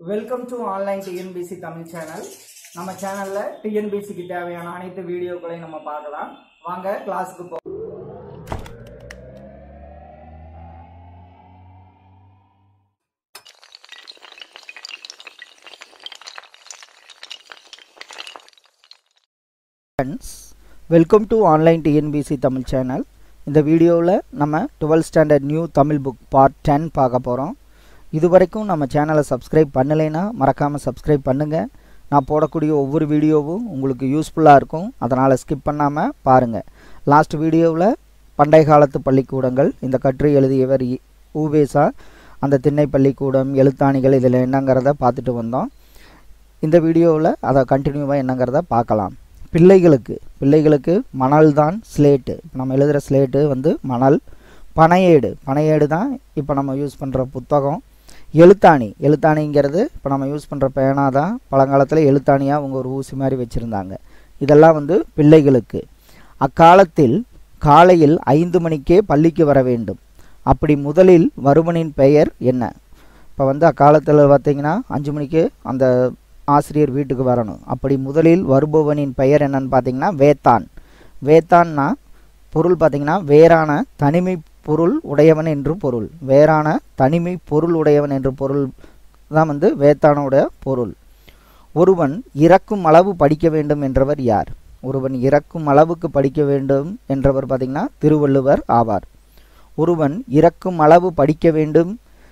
welcome to online TNPSC Tamil channel நம்ம சேனல்ல டிஎன்பிசிக்கு தேவையான அனைத்து வீடியோக்களையும் நம்ம பார்க்கலாம் வாங்க கிளாஸுக்கு போ friends welcome to online TNPSC Tamil channel இந்த வீடியோவில் நம்ம 12th standard new Tamil book part ten பார்க்க போகிறோம் இது வரைக்கும் நம்ம சேனலை சப்ஸ்கிரைப் பண்ணலைன்னா மறக்காமல் சப்ஸ்கிரைப் பண்ணுங்கள் நான் போடக்கூடிய ஒவ்வொரு வீடியோவும் உங்களுக்கு யூஸ்ஃபுல்லாக இருக்கும் அதனால் ஸ்கிப் பண்ணாமல் பாருங்கள் லாஸ்ட் வீடியோவில் பண்டைய காலத்து பள்ளிக்கூடங்கள் இந்த கட்டுரை எழுதியவர் இ- ஊவேசா அந்த திண்ணை பள்ளிக்கூடம் எழுத்தாணிகள் இதில் என்னங்கிறத பார்த்துட்டு வந்தோம் இந்த வீடியோவில் அதை கண்டினியூவாக என்னங்கிறத பார்க்கலாம் பிள்ளைகளுக்கு பிள்ளைகளுக்கு மணல் தான் ஸ்லேட்டு இப்போ நம்ம எழுதுகிற ஸ்லேட்டு வந்து மணல் பனையேடு பனையேடு தான் இப்போ நம்ம யூஸ் பண்ணுற புத்தகம் எழுத்தாணி எழுத்தாணிங்கிறது இப்போ நம்ம யூஸ் பண்ணுற பேனா தான் பழங்காலத்தில் எழுத்தாணியாக அவங்க ஒரு ஊசி மாதிரி வச்சுருந்தாங்க இதெல்லாம் வந்து பிள்ளைகளுக்கு அக்காலத்தில் காலையில் ஐந்து மணிக்கே பள்ளிக்கு வர வேண்டும் அப்படி முதலில் வருவனின் பெயர் என்ன இப்போ வந்து அக்காலத்தில் பார்த்தீங்கன்னா அஞ்சு மணிக்கு அந்த ஆசிரியர் வீட்டுக்கு வரணும் அப்படி முதலில் வருபவனின் பெயர் என்னன்னு பார்த்தீங்கன்னா வேத்தான் வேத்தான்னா பொருள் பார்த்தீங்கன்னா வேறான தனிமை பொருள் உடையவன் என்று பொருள் வேறான தனிமை பொருள் உடையவன் என்று பொருள் தான் வந்து வேத்தானோட பொருள் ஒருவன் இறக்கும் அளவு படிக்க வேண்டும் என்றவர் யார் ஒருவன் இறக்கும் அளவுக்கு படிக்க வேண்டும் என்றவர் பார்த்தீங்கன்னா திருவள்ளுவர் ஆவார் ஒருவன் இறக்கும் அளவு படிக்க வேண்டும்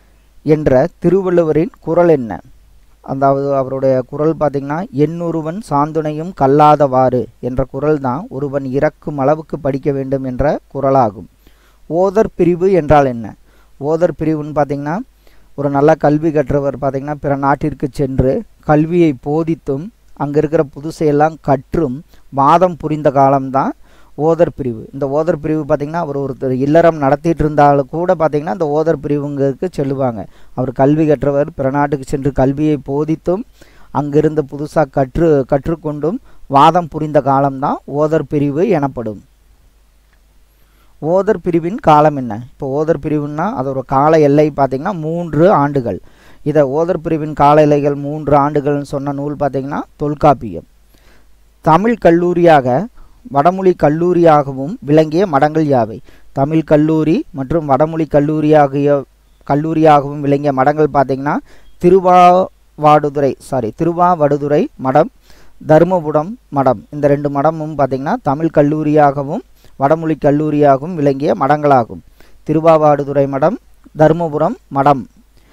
என்ற திருவள்ளுவரின் குறள் என்ன அதாவது அவருடைய குறள் பார்த்தீங்கன்னா எண்ணொருவன் சாந்துணையும் கல்லாதவாறு என்ற குறள் தான் ஒருவன் இறக்கும் அளவுக்கு படிக்க வேண்டும் என்ற குறளாகும் ஓதர் பிரிவு என்றால் என்ன ஓதர் பிரிவுன்னு பார்த்தீங்கன்னா ஒரு நல்ல கல்வி கற்றவர் பார்த்தீங்கன்னா பிற நாட்டிற்கு சென்று கல்வியை போதித்தும் அங்கே இருக்கிற புதுசையெல்லாம் கற்றும் வாதம் புரிந்த காலம்தான் ஓதர் பிரிவு இந்த ஓதர் பிரிவு பார்த்தீங்கன்னா அவர் ஒருத்தர் இல்லறம் நடத்திட்டு இருந்தாலும் கூட பார்த்தீங்கன்னா இந்த ஓதர் பிரிவுங்களுக்கு செல்லுவாங்க அவர் கல்வி கற்றவர் பிற நாட்டுக்கு சென்று கல்வியை போதித்தும் அங்கிருந்து புதுசாக கற்று கற்றுக்கொண்டும் வாதம் புரிந்த காலம்தான் ஓதர் பிரிவு எனப்படும் ஓதர் பிரிவின் காலம் என்ன இப்போ ஓதர் பிரிவுன்னா அதோட கால எல்லை பார்த்தீங்கன்னா மூன்று ஆண்டுகள் இதை ஓதர் பிரிவின் கால எல்லைகள் மூன்று ஆண்டுகள்னு சொன்ன நூல் பார்த்தீங்கன்னா தொல்காப்பியம் தமிழ் கல்லூரியாக வடமொழி கல்லூரியாகவும் விளங்கிய மடங்கள் யாவை தமிழ் கல்லூரி மற்றும் வடமொழி கல்லூரியாகிய கல்லூரியாகவும் விளங்கிய மடங்கள் பார்த்தீங்கன்னா திருவாவாடுதுறை சாரி திருவாவடுதுறை மடம் தருமபுரம் மடம் இந்த ரெண்டு மடமும் பார்த்தீங்கன்னா தமிழ் கல்லூரியாகவும் வடமொழி கல்லூரியாகவும் விளங்கிய மடங்களாகும் திருவாவாடுதுறை மடம் தருமபுரம் மடம்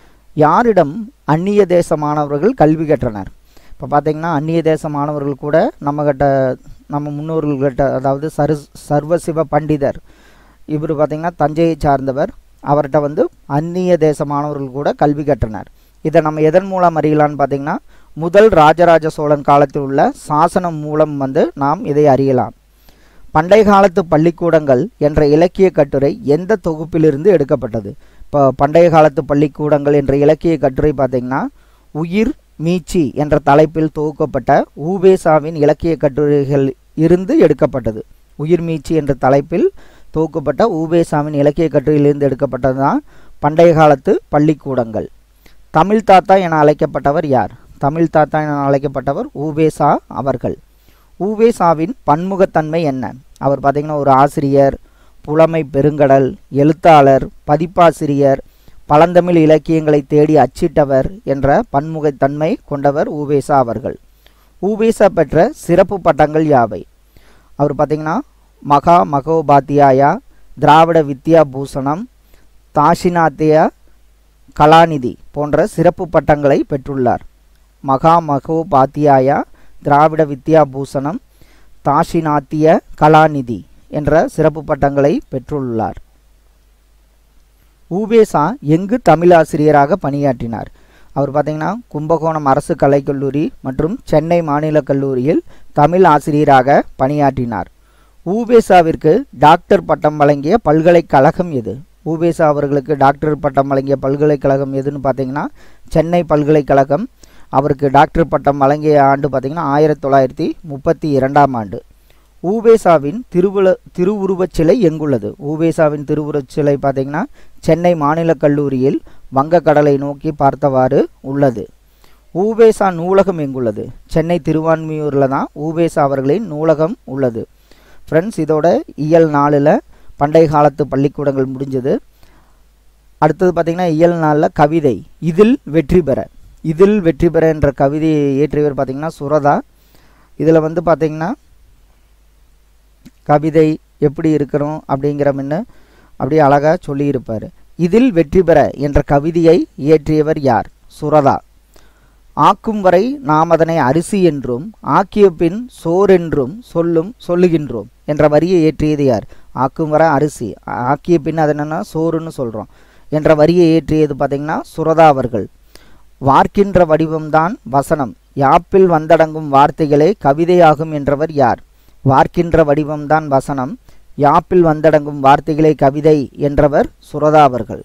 யாரிடம் அந்நிய தேச மாணவர்கள் கல்வி கற்றனர் இப்போ பார்த்தீங்கன்னா அந்நிய தேச மாணவர்கள் கூட நம்மகிட்ட நம்ம முன்னோர்கள்கிட்ட அதாவது சரு சர்வசிவ பண்டிதர் இவர் பார்த்தீங்கன்னா தஞ்சையை சார்ந்தவர் அவர்கிட்ட வந்து அந்நிய தேச மாணவர்கள் கூட கல்வி கற்றனர் இதை நம்ம எதன் மூலம் அறியலாம்னு பார்த்தீங்கன்னா முதல் ராஜராஜ சோழன் காலத்தில் உள்ள சாசனம் மூலம் வந்து நாம் இதை அறியலாம் பண்டைய காலத்து பள்ளிக்கூடங்கள் என்ற இலக்கிய கட்டுரை எந்த தொகுப்பிலிருந்து எடுக்கப்பட்டது இப்போ பண்டைய காலத்து பள்ளிக்கூடங்கள் என்ற இலக்கிய கட்டுரை பார்த்தீங்கன்னா உயிர் மீச்சி என்ற தலைப்பில் தொகுக்கப்பட்ட ஊவேசாவின் இலக்கிய கட்டுரைகள் இருந்து எடுக்கப்பட்டது உயிர் மீச்சி என்ற தலைப்பில் தொகுக்கப்பட்ட ஊவேசாவின் இலக்கிய கட்டுரையிலிருந்து எடுக்கப்பட்டது தான் பண்டைய காலத்து பள்ளிக்கூடங்கள் தமிழ் தாத்தா என அழைக்கப்பட்டவர் யார் தமிழ் தாத்தா என அழைக்கப்பட்டவர் ஊவேசா அவர்கள் ஊவேசாவின் பன்முகத்தன்மை என்ன அவர் பார்த்தீங்கன்னா ஒரு ஆசிரியர் புலமை பெருங்கடல் எழுத்தாளர் பதிப்பாசிரியர் பழந்தமிழ் இலக்கியங்களை தேடி அச்சிட்டவர் என்ற பன்முகத்தன்மை கொண்டவர் ஊவேசா அவர்கள் ஊவேசா பெற்ற சிறப்பு பட்டங்கள் யாவை அவர் பார்த்தீங்கன்னா மகா மகோபாத்தியாயா திராவிட வித்யா பூஷணம் தாஷினாத்திய கலாநிதி போன்ற சிறப்பு பட்டங்களை பெற்றுள்ளார் மகா மகோபாத்தியாயா திராவிட வித்யா பூஷணம் தாஷினாத்திய கலாநிதி என்ற சிறப்பு பட்டங்களை பெற்றுள்ளார் ஊவேசா எங்கு தமிழாசிரியராக பணியாற்றினார் அவர் பார்த்தீங்கன்னா கும்பகோணம் அரசு கலைக்கல்லூரி மற்றும் சென்னை மாநில கல்லூரியில் தமிழ் ஆசிரியராக பணியாற்றினார் ஊவேசாவிற்கு டாக்டர் பட்டம் வழங்கிய பல்கலைக்கழகம் எது ஊவேசா அவர்களுக்கு டாக்டர் பட்டம் வழங்கிய பல்கலைக்கழகம் எதுன்னு பார்த்தீங்கன்னா சென்னை பல்கலைக்கழகம் அவருக்கு டாக்டர் பட்டம் வழங்கிய ஆண்டு பார்த்தீங்கன்னா ஆயிரத்தி தொள்ளாயிரத்தி முப்பத்தி இரண்டாம் ஆண்டு ஊவேசாவின் திருவுல திருவுருவச் சிலை எங்குள்ளது ஊவேசாவின் திருவுருவச் சிலை பார்த்தீங்கன்னா சென்னை மாநில கல்லூரியில் வங்கக்கடலை நோக்கி பார்த்தவாறு உள்ளது ஊவேசா நூலகம் எங்குள்ளது சென்னை திருவான்மியூரில் தான் ஊவேசா அவர்களின் நூலகம் உள்ளது ஃப்ரெண்ட்ஸ் இதோட இயல் நாளில் பண்டைய காலத்து பள்ளிக்கூடங்கள் முடிஞ்சது அடுத்தது பார்த்திங்கன்னா இயல் நாளில் கவிதை இதில் வெற்றி பெற இதில் வெற்றி பெற என்ற கவிதையை இயற்றியவர் பார்த்திங்கன்னா சுரதா இதில் வந்து பார்த்திங்கன்னா கவிதை எப்படி இருக்கணும் அப்படிங்கிற முன்னு அப்படியே அழகாக சொல்லியிருப்பார் இதில் வெற்றி பெற என்ற கவிதையை இயற்றியவர் யார் சுரதா ஆக்கும் வரை நாம் அதனை அரிசி என்றும் ஆக்கிய பின் சோர் என்றும் சொல்லும் சொல்லுகின்றோம் என்ற வரியை இயற்றியது யார் ஆக்கும் வரை அரிசி ஆக்கிய பின் அது என்னென்னா சோறுன்னு சொல்கிறோம் என்ற வரியை இயற்றியது பார்த்திங்கன்னா சுரதா அவர்கள் வார்க்கின்ற வடிவம்தான் வசனம் யாப்பில் வந்தடங்கும் வார்த்தைகளே கவிதையாகும் என்றவர் யார் வார்க்கின்ற வடிவம்தான் வசனம் யாப்பில் வந்தடங்கும் வார்த்தைகளே கவிதை என்றவர் சுரதா அவர்கள்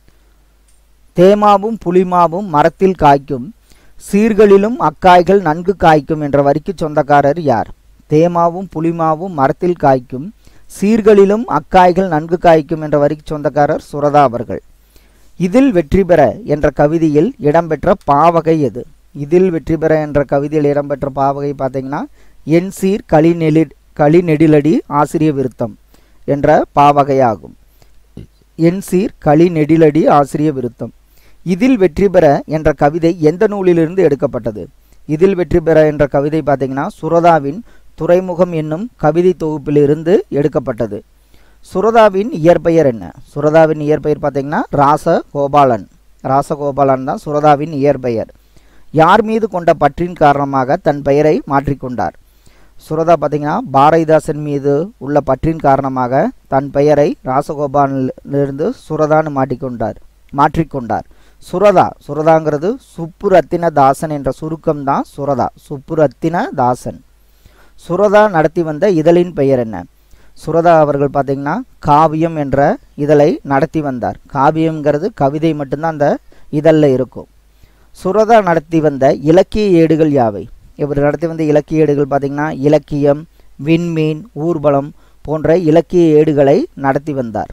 தேமாவும் புளிமாவும் மரத்தில் காய்க்கும் சீர்களிலும் அக்காய்கள் நன்கு காய்க்கும் என்ற வரிக்கு சொந்தக்காரர் யார் தேமாவும் புளிமாவும் மரத்தில் காய்க்கும் சீர்களிலும் அக்காய்கள் நன்கு காய்க்கும் என்ற வரிக்கு சொந்தக்காரர் சுரதா அவர்கள் இதில் வெற்றி பெற என்ற கவிதையில் இடம்பெற்ற பாவகை எது இதில் வெற்றி பெற என்ற கவிதையில் இடம்பெற்ற பாவகை பார்த்தீங்கன்னா என் சீர் களி நெலி களி நெடிலடி ஆசிரிய விருத்தம் என்ற பாவகையாகும் என் சீர் களி நெடிலடி ஆசிரிய விருத்தம் இதில் வெற்றி பெற என்ற கவிதை எந்த நூலிலிருந்து எடுக்கப்பட்டது இதில் வெற்றி பெற என்ற கவிதை பார்த்தீங்கன்னா சுரதாவின் துறைமுகம் என்னும் கவிதை தொகுப்பிலிருந்து எடுக்கப்பட்டது சுரதாவின் இயற்பெயர் என்ன சுரதாவின் இயற்பெயர் பார்த்தீங்கன்னா ராசகோபாலன் ராசகோபாலன் தான் சுரதாவின் இயற்பெயர் யார் மீது கொண்ட பற்றின் காரணமாக தன் பெயரை மாற்றிக்கொண்டார் சுரதா பார்த்தீங்கன்னா பாரதிதாசன் மீது உள்ள பற்றின் காரணமாக தன் பெயரை ராசகோபாலிலிருந்து சுரதான்னு மாட்டிக்கொண்டார் மாற்றிக்கொண்டார் சுரதா சுரதாங்கிறது சுப்புரத்தின தாசன் என்ற சுருக்கம் தான் சுரதா சுப்புரத்தின தாசன் சுரதா நடத்தி வந்த இதழின் பெயர் என்ன சுரதா அவர்கள் பார்த்தீங்கன்னா காவியம் என்ற இதழை நடத்தி வந்தார் காவியம்ங்கிறது கவிதை மட்டும்தான் அந்த இதழில் இருக்கும் சுரதா நடத்தி வந்த இலக்கிய ஏடுகள் யாவை இவர் நடத்தி வந்த இலக்கிய ஏடுகள் பார்த்திங்கன்னா இலக்கியம் விண்மீன் ஊர்வலம் போன்ற இலக்கிய ஏடுகளை நடத்தி வந்தார்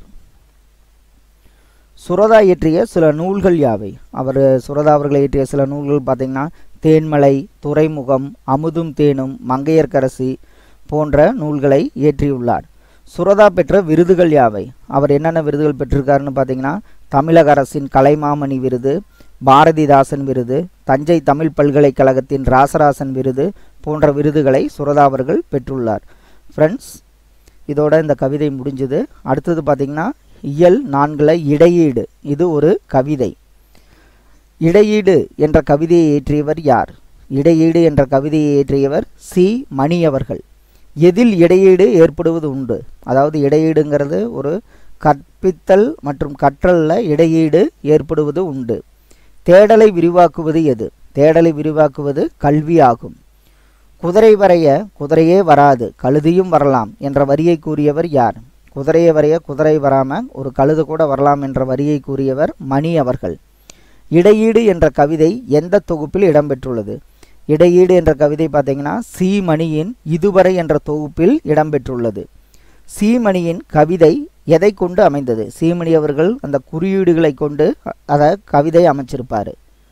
சுரதா இயற்றிய சில நூல்கள் யாவை அவர் சுரதா அவர்கள் இயற்றிய சில நூல்கள் பார்த்திங்கன்னா தேன்மலை துறைமுகம் அமுதும் தேனும் மங்கையர்க்கரசி போன்ற நூல்களை இயற்றியுள்ளார் சுரதா பெற்ற விருதுகள் யாவை அவர் என்னென்ன விருதுகள் பெற்றிருக்காருன்னு பார்த்தீங்கன்னா தமிழக அரசின் கலைமாமணி விருது பாரதிதாசன் விருது தஞ்சை தமிழ் பல்கலைக்கழகத்தின் ராசராசன் விருது போன்ற விருதுகளை சுரதா அவர்கள் பெற்றுள்ளார் ஃப்ரெண்ட்ஸ் இதோட இந்த கவிதை முடிஞ்சது அடுத்தது பார்த்திங்கன்னா இயல் நான்குல இடையீடு இது ஒரு கவிதை இடையீடு என்ற கவிதையை இயற்றியவர் யார் இடையீடு என்ற கவிதையை இயற்றியவர் சி மணி அவர்கள் எதில் இடையீடு ஏற்படுவது உண்டு அதாவது இடையீடுங்கிறது ஒரு கற்பித்தல் மற்றும் கற்றலில் இடையீடு ஏற்படுவது உண்டு தேடலை விரிவாக்குவது எது தேடலை விரிவாக்குவது கல்வி ஆகும் குதிரை வரைய குதிரையே வராது கழுதியும் வரலாம் என்ற வரியை கூறியவர் யார் குதிரையை வரைய குதிரை வராமல் ஒரு கழுது கூட வரலாம் என்ற வரியை கூறியவர் மணி அவர்கள் இடையீடு என்ற கவிதை எந்த தொகுப்பில் இடம்பெற்றுள்ளது இடையீடு என்ற கவிதை பார்த்தீங்கன்னா சி மணியின் இதுவரை என்ற தொகுப்பில் இடம்பெற்றுள்ளது சீமணியின் கவிதை எதை கொண்டு அமைந்தது சீமணி அவர்கள் அந்த குறியீடுகளை கொண்டு அதை கவிதை அமைச்சிருப்பார்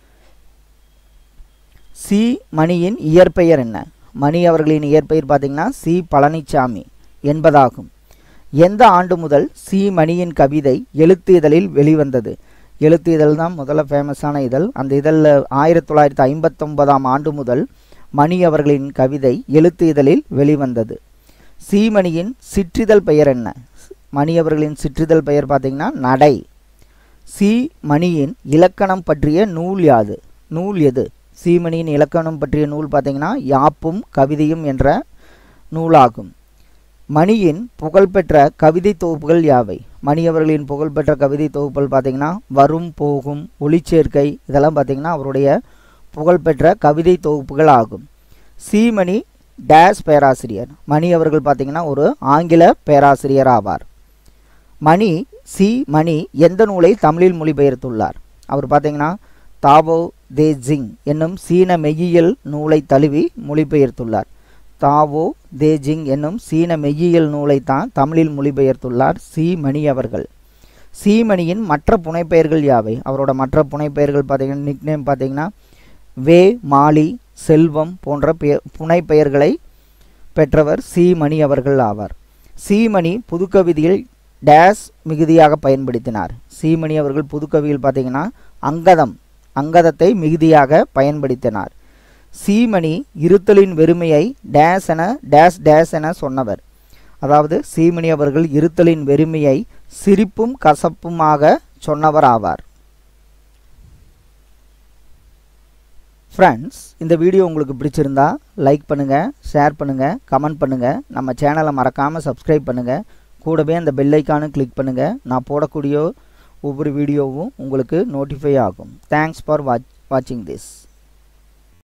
சி மணியின் இயற்பெயர் என்ன மணி அவர்களின் இயற்பெயர் பார்த்தீங்கன்னா சி பழனிசாமி என்பதாகும் எந்த ஆண்டு முதல் சி மணியின் கவிதை எழுத்து இதழில் வெளிவந்தது எழுத்து இதழ் தான் முதல்ல ஃபேமஸான இதழ் அந்த இதழில் ஆயிரத்தி தொள்ளாயிரத்தி ஐம்பத்தொன்பதாம் ஆண்டு முதல் மணி அவர்களின் கவிதை எழுத்து இதழில் வெளிவந்தது சீமணியின் சிற்றிதழ் பெயர் என்ன மணி அவர்களின் சிற்றிதழ் பெயர் பார்த்தீங்கன்னா நடை சி மணியின் இலக்கணம் பற்றிய நூல் யாது நூல் எது சீமணியின் இலக்கணம் பற்றிய நூல் பார்த்தீங்கன்னா யாப்பும் கவிதையும் என்ற நூலாகும் மணியின் புகழ்பெற்ற கவிதை தொகுப்புகள் யாவை மணி அவர்களின் புகழ்பெற்ற கவிதை தொகுப்புகள் பார்த்தீங்கன்னா வரும் போகும் ஒளிச்சேர்க்கை இதெல்லாம் பார்த்தீங்கன்னா அவருடைய புகழ்பெற்ற கவிதை தொகுப்புகள் ஆகும் சீமணி டேஸ் பேராசிரியர் மணி அவர்கள் பார்த்தீங்கன்னா ஒரு ஆங்கில பேராசிரியர் ஆவார் மணி சி மணி எந்த நூலை தமிழில் மொழிபெயர்த்துள்ளார் அவர் பார்த்தீங்கன்னா தாவோ தே ஜிங் என்னும் சீன மெய்யியல் நூலை தழுவி மொழிபெயர்த்துள்ளார் தாவோ தே ஜிங் என்னும் சீன மெய்யியல் நூலை தான் தமிழில் மொழிபெயர்த்துள்ளார் சி மணி அவர்கள் சீமணியின் மற்ற புனைப்பெயர்கள் யாவை அவரோட மற்ற புனைப்பெயர்கள் பார்த்தீங்கன்னா நிக்நேம் பார்த்தீங்கன்னா வே மாலி செல்வம் போன்ற பெய புனை பெயர்களை பெற்றவர் சி மணி அவர்கள் ஆவார் சி மணி புதுக்கவிதையில் டேஸ் மிகுதியாக பயன்படுத்தினார் சீமணி அவர்கள் புதுக்கவியில் பார்த்தீங்கன்னா அங்கதம் அங்கதத்தை மிகுதியாக பயன்படுத்தினார் சீமணி இருத்தலின் வெறுமையை டேஸ் என டேஸ் டேஸ் என சொன்னவர் அதாவது சீமணி அவர்கள் இருத்தலின் வெறுமையை சிரிப்பும் கசப்புமாக சொன்னவர் ஆவார் ஃப்ரெண்ட்ஸ் இந்த வீடியோ உங்களுக்கு பிடிச்சிருந்தா லைக் பண்ணுங்கள் ஷேர் பண்ணுங்கள் கமெண்ட் பண்ணுங்கள் நம்ம சேனலை மறக்காமல் சப்ஸ்கிரைப் பண்ணுங்கள் கூடவே அந்த பெல் ஐக்கானும் கிளிக் பண்ணுங்கள் நான் போடக்கூடிய ஒவ்வொரு வீடியோவும் உங்களுக்கு நோட்டிஃபை ஆகும் தேங்க்ஸ் ஃபார் வாட்ச் வாட்சிங் திஸ்